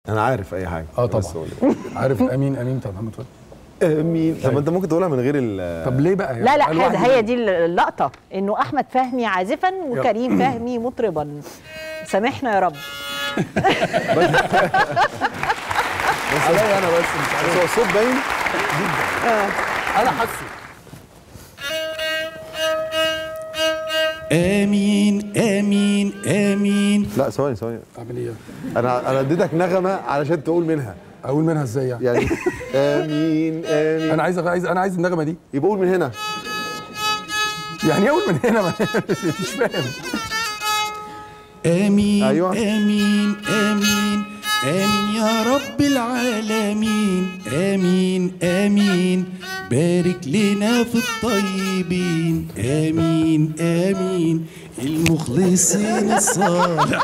انا عارف اي حاجه اه بس طبعا قول عارف امين امين بتاع محمد فؤاد امين طب ما انت ممكن تقولها من غير ال طب ليه بقى لا لا قال هذا واحد هي دي اللقطه انه احمد فهمي عازفا وكريم فهمي مطربا سامحنا يا رب عليا انا بس مش بس هو الصوت باين انا حاسه آمين آمين آمين لا ثواني ثواني اعمل ايه انا انا اديتك نغمه علشان تقول منها اقول منها ازاي يعني يعني امين امين انا عايز عايز انا عايز النغمه دي يبقى قول من هنا يعني ايه اقول من هنا ما- مش فاهم آمين أيوة. آمين آمين آمين يا رب العالمين آمين آمين بارك لنا في الطيبين آمين آمين المخلصين الصالح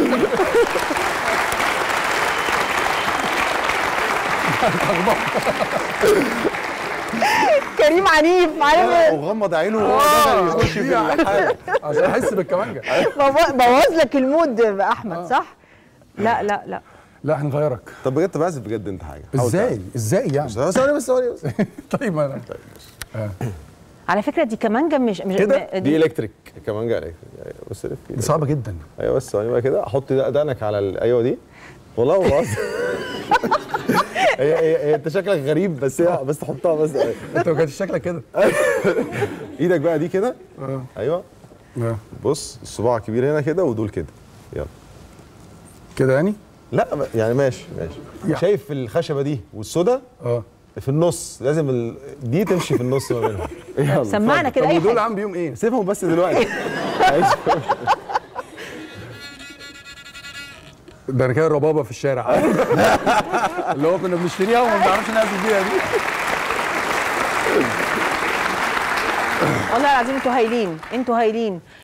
كريم عنيف عارف وغمض عينه وهو دخل يخش في الحاله عشان احس بالكمانجه بو- بوظ لك المود يا احمد صح؟ لا لا لا لا هنغيرك طب بجد بعزف بجد انت حاجه حاول ازاي ازاي يعني تعزف. ثواني بس ثواني بس طيب ما انا على فكره دي كمانجه مش مش كده م- دي الكتريك كمان جاي الكتريك أيوة، بص لف دي صعبه جدا ايوه بس ثواني بقى كده حط دقنك على ال- ايوه دي والله والله قصدي. هي هي هي انت شكلك غريب بس هي بس تحطها بس انت ما كانش شكلك كده ايدك بقى دي كده اه ايوه آه. بص الصباع الكبير هنا كده ودول كده يلا كده يعني لا يعني ماشي ماشي يعني. شايف الخشبه دي والسودا اه في النص لازم ال... دي تمشي في النص ما بينهم يلا سمعنا كده طب اي ودول حاجه عم بيهم ايه سيبهم بس دلوقتي ده انا كده ربابه في الشارع اللي هو كنا بنشتريها وما بنعرفش نعزف بيها دي والله العظيم انتوا هايلين انتوا هايلين